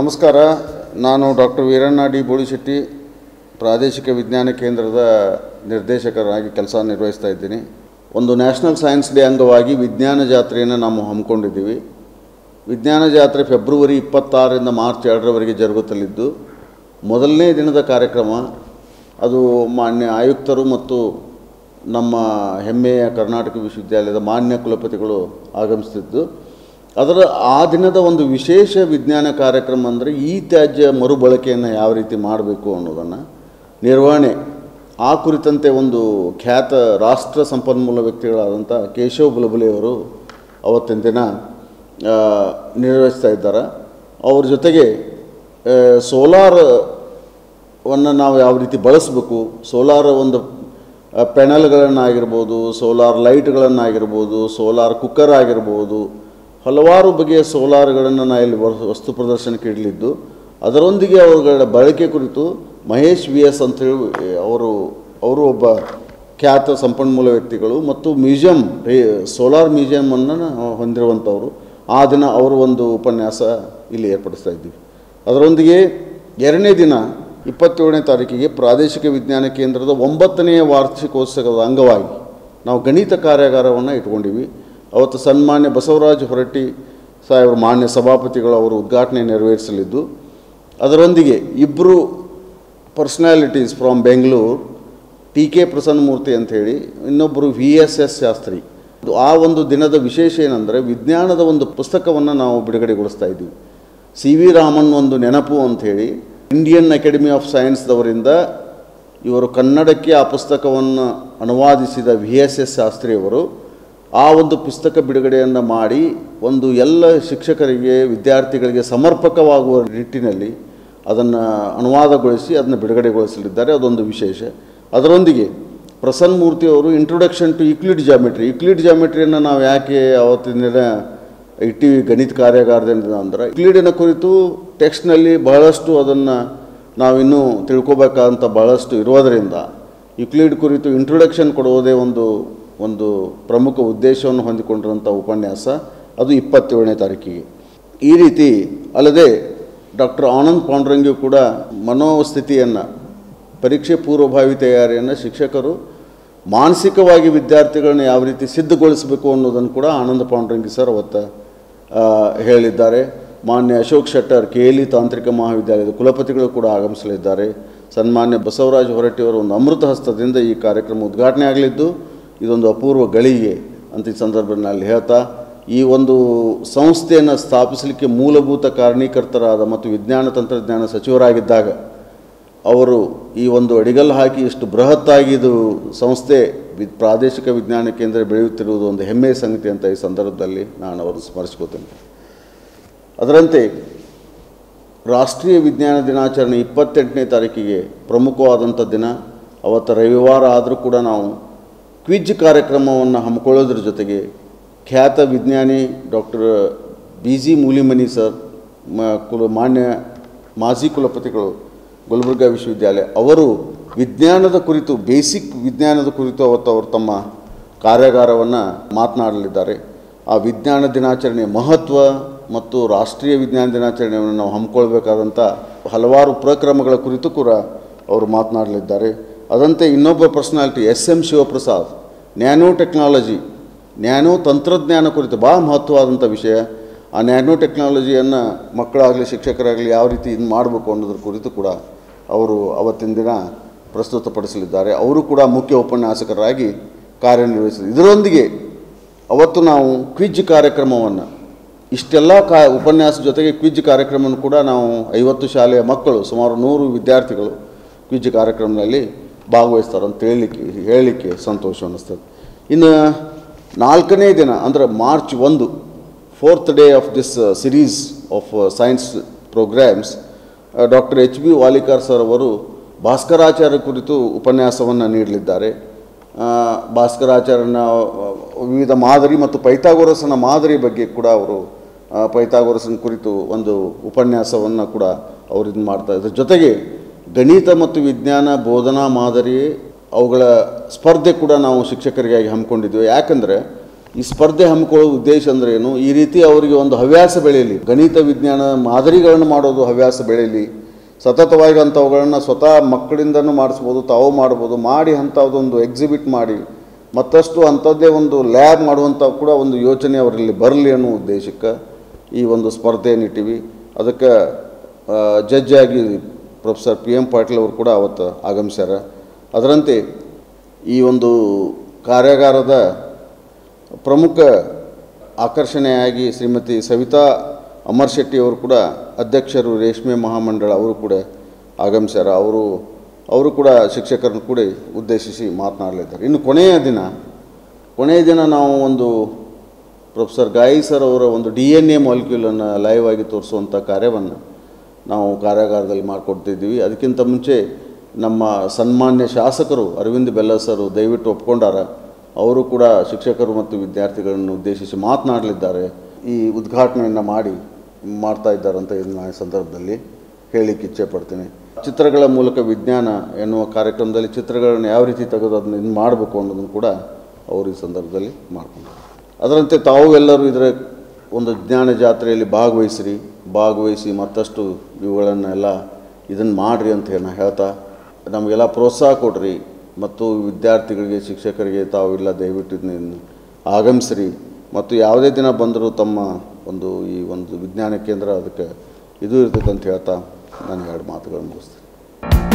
ನಮಸ್ಕಾರ ನಾನು doctor Veeranna D Bolishetti ಪ್ರಾದೇಶಿಕ ವಿಜ್ಞಾನ ಕೇಂದ್ರದ ನಿರ್ದೇಶಕರಾಗಿ ಕೆಲಸ ನಿರ್ವಹಿಸ್ತಾ ಇದ್ದೀನಿ ಒಂದು ನ್ಯಾಷನಲ್ ಸೈನ್ಸ್ ಡೇ ಅಂಗವಾಗಿ ವಿಜ್ಞಾನ ಜಾತ್ರೆಯನ್ನು ನಾವು ಹಮ್ಮಿಕೊಂಡಿದ್ದೀವಿ ವಿಜ್ಞಾನ ಜಾತ್ರೆ ಫೆಬ್ರವರಿ ಇಪ್ಪತ್ತಾರರಿಂದ ಮಾರ್ಚ್ ಎರಡರವರೆಗೆ ಜರುಗುತ್ತಲಿದ್ದು ಮೊದಲನೇ ದಿನದ ಕಾರ್ಯಕ್ರಮ ಅದು ಮಾನ್ಯ ಆಯುಕ್ತರು ಮತ್ತು ನಮ್ಮ ಹೆಮ್ಮೆಯ ಕರ್ನಾಟಕ ವಿಶ್ವವಿದ್ಯಾಲಯದ ಮಾನ್ಯ ಕುಲಪತಿಗಳು ಆಗಮಿಸ್ತಿದ್ದು ಅದರ ಆ ದಿನದ ಒಂದು ವಿಶೇಷ ವಿಜ್ಞಾನ ಕಾರ್ಯಕ್ರಮ ಅಂದರೆ ಈ ತ್ಯಾಜ್ಯ ಮರುಬಳಕೆಯನ್ನು ಯಾವ ರೀತಿ ಮಾಡಬೇಕು ಅನ್ನೋದನ್ನು ನಿರ್ವಹಣೆ ಆ ಕುರಿತಂತೆ ಒಂದು ಖ್ಯಾತ ರಾಷ್ಟ್ರ ಸಂಪನ್ಮೂಲ ವ್ಯಕ್ತಿಗಳಾದಂಥ ಕೇಶವ್ ಬುಲಬುಲೆಯವರು ಅವತ್ತಿನ ದಿನ ಆ, ನಿರ್ವಹಿಸ್ತಾ ಇದ್ದಾರೆ ಅವ್ರ ಜೊತೆಗೆ ಸೋಲಾರ್ ವನ್ನು ನಾವು ಯಾವ ರೀತಿ ಬಳಸಬೇಕು ಸೋಲಾರ್ ಒಂದು ಪೆನಲ್ಗಳನ್ನಾಗಿರ್ಬೋದು ಸೋಲಾರ್ ಲೈಟ್ಗಳನ್ನಾಗಿರ್ಬೋದು ಸೋಲಾರ್ ಕುಕ್ಕರ್ ಆಗಿರ್ಬೋದು ಹಲವಾರು ಬಗೆಯ ಸೋಲಾರ್ಗಳನ್ನು ನಾ ಇಲ್ಲಿ ವರ್- ವಸ್ತು ಪ್ರದರ್ಶನಕ್ಕೆ ಇಡಲಿದ್ದು ಅದರೊಂದಿಗೆ ಅವುಗಳ ಬಳಕೆ ಕುರಿತು ಮಹೇಶ್ ವಿ ಎಸ್ ಅಂತೇಳಿ ಅವರು ಅವರು ಒಬ್ಬ ಖ್ಯಾತ ಸಂಪನ್ಮೂಲ ವ್ಯಕ್ತಿಗಳು ಮತ್ತು ಮ್ಯೂಸಿಯಂ ಸೋಲಾರ್ ಮ್ಯೂಸಿಯಮನ್ನು ಹೊಂದಿರುವಂಥವರು ಆ ದಿನ ಅವರು ಒಂದು ಉಪನ್ಯಾಸ ಇಲ್ಲಿ ಏರ್ಪಡಿಸ್ತಾ ಇದ್ದೀವಿ ಅದರೊಂದಿಗೆ ಎರಡನೇ ದಿನ ಇಪ್ಪತ್ತೇಳನೇ ತಾರೀಕಿಗೆ ಪ್ರಾದೇಶಿಕ ವಿಜ್ಞಾನ ಕೇಂದ್ರದ ಒಂಬತ್ತನೆಯ ವಾರ್ಷಿಕೋತ್ಸವದ ಅಂಗವಾಗಿ ನಾವು ಗಣಿತ ಕಾರ್ಯಾಗಾರವನ್ನು ಇಟ್ಕೊಂಡಿವಿ ಅವತ್ತು ಸನ್ಮಾನ್ಯ ಬಸವರಾಜ ಹೊರಟ್ಟಿ ಸಾಹೇಬರು ಮಾನ್ಯ ಸಭಾಪತಿಗಳು ಅವರು ಉದ್ಘಾಟನೆ ನೆರವೇರಿಸಲಿದ್ದು ಅದರೊಂದಿಗೆ ಇಬ್ಬರು personalities from Bengaluru T K Prasannamurthy ಅಂಥೇಳಿ ಇನ್ನೊಬ್ಬರು ವಿ ಎಸ್ ಎಸ್ ಶಾಸ್ತ್ರಿ ಇದು ಆ ಒಂದು ದಿನದ ವಿಶೇಷ ಏನಂದರೆ ವಿಜ್ಞಾನದ ಒಂದು ಪುಸ್ತಕವನ್ನು ನಾವು ಬಿಡುಗಡೆಗೊಳಿಸ್ತಾ ಇದ್ದೀವಿ ಸಿ ವಿ ರಾಮನ್ ಒಂದು ನೆನಪು ಅಂಥೇಳಿ ಇಂಡಿಯನ್ ಅಕಾಡೆಮಿ ಆಫ್ ಸೈನ್ಸ್ದವರಿಂದ ಇವರು ಕನ್ನಡಕ್ಕೆ ಆ ಪುಸ್ತಕವನ್ನು ಅನುವಾದಿಸಿದ ವಿ ಎಸ್ ಎಸ್ ಶಾಸ್ತ್ರಿಯವರು ಆ ಒಂದು ಪುಸ್ತಕ ಬಿಡುಗಡೆಯನ್ನು ಮಾಡಿ ಒಂದು ಎಲ್ಲ ಶಿಕ್ಷಕರಿಗೆ ವಿದ್ಯಾರ್ಥಿಗಳಿಗೆ ಸಮರ್ಪಕವಾಗುವ ನಿಟ್ಟಿನಲ್ಲಿ ಅದನ್ನು ಅನುವಾದಗೊಳಿಸಿ ಅದನ್ನು ಬಿಡುಗಡೆಗೊಳಿಸಲಿದ್ದಾರೆ ಅದೊಂದು ವಿಶೇಷ ಅದರೊಂದಿಗೆ ಪ್ರಸನ್ನ ಮೂರ್ತಿ ಅವರು introduction to Euclid geometry Euclid ಜಾಮೆಟ್ರಿಯನ್ನು ನಾವು ಯಾಕೆ ಅವತ್ತಿನ ದಿನ ಇಟ್ಟಿವಿ ಗಣಿತ ಕಾರ್ಯಾಗಾರದಿಂದ ಅಂದ್ರೆ ಯುಕ್ಲಿಡಿನ ಕುರಿತು ಟೆಕ್ಸ್ಟ್ನಲ್ಲಿ ಬಹಳಷ್ಟು ಅದನ್ನು ನಾವಿನ್ನೂ ತಿಳ್ಕೊಬೇಕಾದಂಥ ಬಹಳಷ್ಟು ಇರೋದರಿಂದ ಯುಕ್ಲಿಡ್ ಕುರಿತು ಇಂಟ್ರೊಡಕ್ಷನ್ ಕೊಡುವುದೇ ಒಂದು ಒಂದು ಪ್ರಮುಖ ಉದ್ದೇಶವನ್ನು ಹೊಂದಿಕೊಂಡಿರುವಂಥ ಉಪನ್ಯಾಸ ಅದು ಇಪ್ಪತ್ತೇಳನೇ ತಾರೀಕಿಗೆ ಈ ರೀತಿ ಅಲ್ಲದೆ ಡಾಕ್ಟರ್ ಆನಂದ್ ಪಾಂಡ್ರಂಗಿಯು ಕೂಡ ಮನೋಸ್ಥಿತಿಯನ್ನು ಪರೀಕ್ಷೆ ಪೂರ್ವಭಾವಿ ತಯಾರಿಯನ್ನು ಶಿಕ್ಷಕರು ಮಾನಸಿಕವಾಗಿ ವಿದ್ಯಾರ್ಥಿಗಳನ್ನ ಯಾವ ರೀತಿ ಸಿದ್ಧಗೊಳಿಸಬೇಕು ಅನ್ನೋದನ್ನು ಕೂಡ ಆನಂದ ಪಾಂಡ್ರಂಗಿ ಸರ್ ಅವತ್ತು ಆ, ಹೇಳಿದ್ದಾರೆ ಮಾನ್ಯ Ashok Shettar K L E ತಾಂತ್ರಿಕ ಮಹಾವಿದ್ಯಾಲಯದ ಕುಲಪತಿಗಳು ಕೂಡ ಆಗಮಿಸಲಿದ್ದಾರೆ ಸನ್ಮಾನ್ಯ ಬಸವರಾಜ ಹೊರಟ್ಟಿಯವರ ಒಂದು ಅಮೃತ ಹಸ್ತದಿಂದ ಈ ಕಾರ್ಯಕ್ರಮ ಉದ್ಘಾಟನೆ ಆಗಲಿದ್ದು ಇದೊಂದು ಅಪೂರ್ವ ಗಳಿಗೆ ಅಂತ ಈ ಸಂದರ್ಭದಲ್ಲಿ ಹೇಳ್ತಾ ಈ ಒಂದು ಸಂಸ್ಥೆಯನ್ನು ಸ್ಥಾಪಿಸಲಿಕ್ಕೆ ಮೂಲಭೂತ ಕಾರಣೀಕರ್ತರಾದ ಮತ್ತು ವಿಜ್ಞಾನ ತಂತ್ರಜ್ಞಾನ ಸಚಿವರಾಗಿದ್ದಾಗ ಅವರು ಈ ಒಂದು ಅಡಿಗಲ್ಲು ಹಾಕಿ ಇಷ್ಟು ಬೃಹತ್ತಾಗಿ ಇದು ಸಂಸ್ಥೆ ವಿ ಪ್ರಾದೇಶಿಕ ವಿಜ್ಞಾನ ಕೇಂದ್ರ ಬೆಳೆಯುತ್ತಿರುವುದು ಒಂದು ಹೆಮ್ಮೆಯ ಸಂಗತಿ ಅಂತ ಈ ಸಂದರ್ಭದಲ್ಲಿ ನಾನು ಅವರನ್ನು ಸ್ಮರಿಸ್ಕೋತೇನೆ ಅದರಂತೆ ರಾಷ್ಟ್ರೀಯ ವಿಜ್ಞಾನ ದಿನಾಚರಣೆ ಇಪ್ಪತ್ತೆಂಟನೇ ತಾರೀಕಿಗೆ ಪ್ರಮುಖವಾದಂಥ ದಿನ ಅವತ್ತು ರವಿವಾರ ಆದರೂ ಕೂಡ ನಾವು ಕ್ವಿಜ್ ಕಾರ್ಯಕ್ರಮವನ್ನು ಹಮ್ಮಿಕೊಳ್ಳೋದ್ರ ಜೊತೆಗೆ ಖ್ಯಾತ ವಿಜ್ಞಾನಿ doctor B G Mulimani sir ಮ ಕುಲ ಮಾನ್ಯ ಮಾಜಿ ಕುಲಪತಿಗಳು ಗುಲ್ಬರ್ಗಾ ವಿಶ್ವವಿದ್ಯಾಲಯ ಅವರು ವಿಜ್ಞಾನದ ಕುರಿತು ಬೇಸಿಕ್ ವಿಜ್ಞಾನದ ಕುರಿತು ಅವತ್ತು ಅವರು ತಮ್ಮ ಕಾರ್ಯಾಗಾರವನ್ನು ಮಾತನಾಡಲಿದ್ದಾರೆ ಆ ವಿಜ್ಞಾನ ದಿನಾಚರಣೆಯ ಮಹತ್ವ ಮತ್ತು ರಾಷ್ಟ್ರೀಯ ವಿಜ್ಞಾನ ದಿನಾಚರಣೆಯನ್ನು ನಾವು ಹಮ್ಮಿಕೊಳ್ಬೇಕಾದಂಥ ಹಲವಾರು ಉಪಕ್ರಮಗಳ ಕುರಿತು ಕೂಡ ಅವರು ಮಾತನಾಡಲಿದ್ದಾರೆ ಅದಂತೆ ಇನ್ನೊಬ್ಬ personality S M Shivaprasad nano technology nano ತಂತ್ರಜ್ಞಾನ ಕುರಿತು ಭಾಳ ಮಹತ್ವವಾದಂಥ ವಿಷಯ ಆ ನ್ಯಾನೋ ಟೆಕ್ನಾಲಜಿಯನ್ನು ಮಕ್ಕಳಾಗಲಿ ಶಿಕ್ಷಕರಾಗಲಿ ಯಾವ ರೀತಿ ಇದು ಮಾಡಬೇಕು ಅನ್ನೋದ್ರ ಕುರಿತು ಕೂಡ ಅವರು ಅವತ್ತಿನ ದಿನ ಪ್ರಸ್ತುತಪಡಿಸಲಿದ್ದಾರೆ ಅವರು ಕೂಡ ಮುಖ್ಯ ಉಪನ್ಯಾಸಕರಾಗಿ ಕಾರ್ಯನಿರ್ವಹಿಸಿದರು ಇದರೊಂದಿಗೆ ಅವತ್ತು ನಾವು ಕ್ವಿಜ್ ಕಾರ್ಯಕ್ರಮವನ್ನು ಇಷ್ಟೆಲ್ಲ ಕಾ ಉಪನ್ಯಾಸ ಜೊತೆಗೆ ಕ್ವಿಜ್ ಕಾರ್ಯಕ್ರಮವನ್ನು ಕೂಡ ನಾವು ಐವತ್ತು ಶಾಲೆಯ ಮಕ್ಕಳು ಸುಮಾರು ನೂರು ವಿದ್ಯಾರ್ಥಿಗಳು ಕ್ವಿಜ್ ಕಾರ್ಯಕ್ರಮದಲ್ಲಿ ಭಾಗವಹಿಸ್ತಾರೆ ಅಂತ ಹೇಳಲಿಕ್ಕೆ ಹೇಳಲಿಕ್ಕೆ ಸಂತೋಷ ಅನ್ನಿಸ್ತದೆ ಇನ್ನು ನಾಲ್ಕನೇ ದಿನ ಅಂದರೆ ಮಾರ್ಚ್ ಒಂದು fourth day of this series of science programs doctor H B Walikar sir ಅವರು ಭಾಸ್ಕರಾಚಾರ್ಯ ಕುರಿತು ಉಪನ್ಯಾಸವನ್ನು ನೀಡಲಿದ್ದಾರೆ ಆ, ಭಾಸ್ಕರಾಚಾರ್ಯನ ಆ, ವಿವಿಧ ಮಾದರಿ ಮತ್ತು ಪೈಥಾಗೋರಸನ ಮಾದರಿ ಬಗ್ಗೆ ಕೂಡ ಅವರು ಆ, ಪೈಥಾಗೋರಸನ ಕುರಿತು ಒಂದು ಉಪನ್ಯಾಸವನ್ನು ಕೂಡ ಅವರು ಇದು ಮಾಡ್ತಾ ಇದ್ದಾರೆ ಜೊತೆಗೆ ಗಣಿತ ಮತ್ತು ವಿಜ್ಞಾನ ಬೋಧನಾ ಮಾದರಿ ಅವುಗಳ ಸ್ಪರ್ಧೆ ಕೂಡ ನಾವು ಶಿಕ್ಷಕರಿಗಾಗಿ ಹಮ್ಮಿಕೊಂಡಿದ್ವಿ ಯಾಕಂದರೆ ಈ ಸ್ಪರ್ಧೆ ಹಮ್ಮಿಕೊಳ್ಳೋ ಉದ್ದೇಶ ಅಂದ್ರೆ ಏನು ಈ ರೀತಿ ಅವರಿಗೆ ಒಂದು ಹವ್ಯಾಸ ಬೆಳೆಯಲಿ ಗಣಿತ ವಿಜ್ಞಾನ ಮಾದರಿಗಳನ್ನು ಮಾಡೋದು ಹವ್ಯಾಸ ಬೆಳೆಯಲಿ ಸತತವಾಗಿ ಅಂಥವುಗಳನ್ನು ಸ್ವತಃ ಮಕ್ಕಳಿಂದನೂ ಮಾಡಿಸ್ಬೋದು ತಾವು ಮಾಡ್ಬೋದು ಮಾಡಿ ಅಂಥದ್ದೊಂದು ಎಕ್ಸಿಬಿಟ್ ಮಾಡಿ ಮತ್ತಷ್ಟು ಅಂಥದ್ದೇ ಒಂದು ಲ್ಯಾಬ್ ಮಾಡುವಂಥ ಕೂಡ ಒಂದು ಯೋಚನೆ ಅವರಲ್ಲಿ ಬರಲಿ ಅನ್ನೋ ಉದ್ದೇಶಕ್ಕೆ ಈ ಒಂದು ಸ್ಪರ್ಧೆಯನ್ನು ಇಟ್ಟಿವಿ ಅದಕ್ಕೆ ಜಡ್ಜ್ ಆಗಿ ಪ್ರೊಫೆಸರ್ ಪಿ ಎಂ ಪಾಟೀಲ್ ಅವರು ಕೂಡ ಅವತ್ತು ಆಗಮಿಸ್ಯಾರ ಅದರಂತೆ ಈ ಒಂದು ಕಾರ್ಯಾಗಾರದ ಪ್ರಮುಖ ಆಕರ್ಷಣೆಯಾಗಿ ಶ್ರೀಮತಿ ಸವಿತಾ ಅಮರ್ ಶೆಟ್ಟಿ ಅವರು ಕೂಡ ಅಧ್ಯಕ್ಷರು ರೇಷ್ಮೆ ಮಹಾಮಂಡಳ ಅವರು ಕೂಡ ಆಗಮಿಸ್ಯಾರ ಅವರು ಅವರು ಕೂಡ ಶಿಕ್ಷಕರನ್ನು ಕೂಡ ಉದ್ದೇಶಿಸಿ ಮಾತನಾಡಲಿದ್ದಾರೆ ಇನ್ನು ಕೊನೆಯ ದಿನ ಕೊನೆಯ ದಿನ ನಾವು ಒಂದು ಪ್ರೊಫೆಸರ್ ಗಾಯಿ ಸರ್ ಅವರ ಒಂದು ಡಿ ಎನ್ ಎ ಮಾಲಿಕ್ಯೂಲನ್ನು ಲೈವ್ ಆಗಿ ತೋರಿಸುವಂಥ ಕಾರ್ಯವನ್ನು ನಾವು ಕಾರ್ಯಾಗಾರದಲ್ಲಿ ಮಾಡಿಕೊಡ್ತಿದ್ದೀವಿ ಅದಕ್ಕಿಂತ ಮುಂಚೆ ನಮ್ಮ ಸನ್ಮಾನ್ಯ ಶಾಸಕರು ಅರವಿಂದ್ ಬೆಲ್ಲ ಸರ್ ದಯವಿಟ್ಟು ಒಪ್ಕೊಂಡಾರ ಅವರು ಕೂಡ ಶಿಕ್ಷಕರು ಮತ್ತು ವಿದ್ಯಾರ್ಥಿಗಳನ್ನು ಉದ್ದೇಶಿಸಿ ಮಾತನಾಡಲಿದ್ದಾರೆ ಈ ಉದ್ಘಾಟನೆಯನ್ನು ಮಾಡಿ ಮಾಡ್ತಾ ಇದ್ದಾರೆ ಅಂತ ಇದನ್ನ ಈ ಸಂದರ್ಭದಲ್ಲಿ ಹೇಳಲಿಕ್ಕೆ ಇಚ್ಛೆ ಪಡ್ತೀನಿ ಚಿತ್ರಗಳ ಮೂಲಕ ವಿಜ್ಞಾನ ಎನ್ನುವ ಕಾರ್ಯಕ್ರಮದಲ್ಲಿ ಚಿತ್ರಗಳನ್ನು ಯಾವ ರೀತಿ ತೆಗೆದು ಅದನ್ನ ಇದು ಮಾಡಬೇಕು ಅನ್ನೋದನ್ನು ಕೂಡ ಅವರು ಈ ಸಂದರ್ಭದಲ್ಲಿ ಮಾಡ್ಕೊಂಡ್ರು ಅದರಂತೆ ತಾವು ಎಲ್ಲರೂ ಇದರ ಒಂದು ಜ್ಞಾನ ಜಾತ್ರೆಯಲ್ಲಿ ಭಾಗವಹಿಸಿರಿ ಭಾಗವಹಿಸಿ ಮತ್ತಷ್ಟು ಇವುಗಳನ್ನೆಲ್ಲ ಇದನ್ನು ಮಾಡಿರಿ ಅಂತ ಹೇಳಿ ನಾ ಹೇಳ್ತಾ ನಮಗೆಲ್ಲ ಪ್ರೋತ್ಸಾಹ ಕೊಡ್ರಿ ಮತ್ತು ವಿದ್ಯಾರ್ಥಿಗಳಿಗೆ ಶಿಕ್ಷಕರಿಗೆ ತಾವೆಲ್ಲ ದಯವಿಟ್ಟು ಇದನ್ನ ಆಗಮಿಸ್ರಿ ಮತ್ತು ಯಾವುದೇ ದಿನ ಬಂದರೂ ತಮ್ಮ ಒಂದು ಈ ಒಂದು ವಿಜ್ಞಾನ ಕೇಂದ್ರ ಅದಕ್ಕೆ ಇದು ಇರ್ತೈತೆ ಅಂತ ಹೇಳ್ತಾ ನಾನು ಎರಡು ಮಾತುಗಳನ್ನು ಮುಗಿಸ್ತೀನಿ